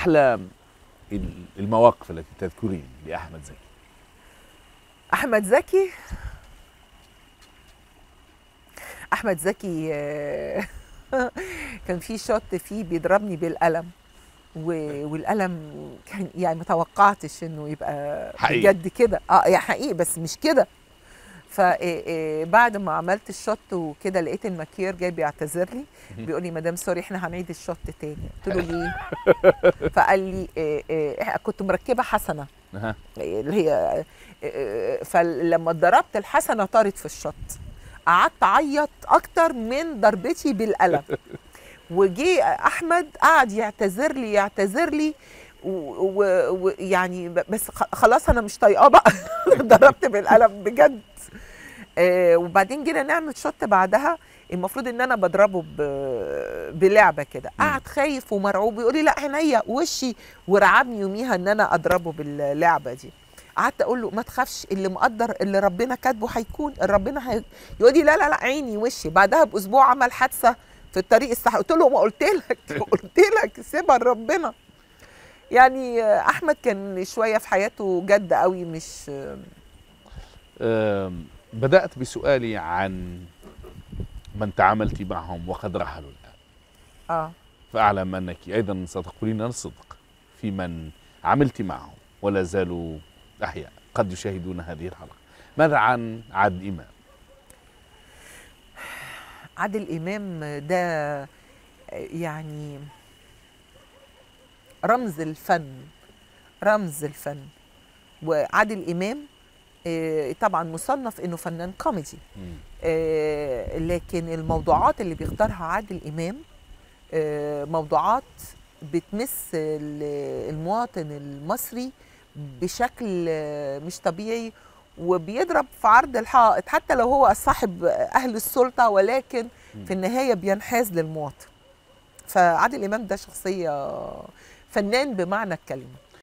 احلى ال- المواقف التي تذكرين لاحمد زكي احمد زكي احمد زكي آه، كان في شوت فيه بيضربني بالقلم و- والقلم كان يعني ما توقعتش انه يبقى حقيقي. بجد كده اه يعني حقيقي بس مش كده فبعد ما عملت الشوت وكده لقيت الماكير جاي بيعتذر لي بيقول لي مدام سوري احنا هنعيد الشوت تاني قلت له ليه فقال لي إيه إيه كنت مركبه حسنه أها. اللي هي إيه، فلما اتضربت الحسنه طارت في الشط قعدت اعيط اكتر من ضربتي بالقلم وجي احمد قعد يعتذر لي يعتذر لي ويعني بس خ- خلاص انا مش طايقاه بقى ضربت بالقلم بجد آه، وبعدين جينا نعمل شوت بعدها المفروض ان انا بضربه ب- بلعبه كده قعد خايف ومرعوب يقول لي لا عينيا وشي ورعبني يوميها ان انا اضربه باللعبه دي قعدت اقول له ما تخافش اللي مقدر اللي ربنا كاتبه هيكون ربنا هي... يقول لي لا لا لا عيني وشي بعدها باسبوع عمل حادثه في الطريق الصح قلت له ما قلت لك قلت لك سيبها لربنا يعني آه، احمد كان شويه في حياته جد قوي مش أم، بدات بسؤالي عن من تعاملت معهم وقد رحلوا الان اه فاعلم انك ايضا ستقولين الصدق في من عملت معهم ولا زالوا احياء قد يشاهدون هذه الحلقه ماذا عن عادل امام عادل امام ده يعني رمز الفن رمز الفن وعادل امام آه، طبعا مصنف انه فنان كوميدي مم. آه، لكن الموضوعات اللي بيختارها عادل امام آه، موضوعات بتمس ال- المواطن المصري بشكل آه، مش طبيعي وبيضرب في عرض الحائط حتى لو هو صاحب اهل السلطه ولكن في النهايه بينحاز للمواطن فعادل امام ده شخصيه فنان بمعنى الكلمه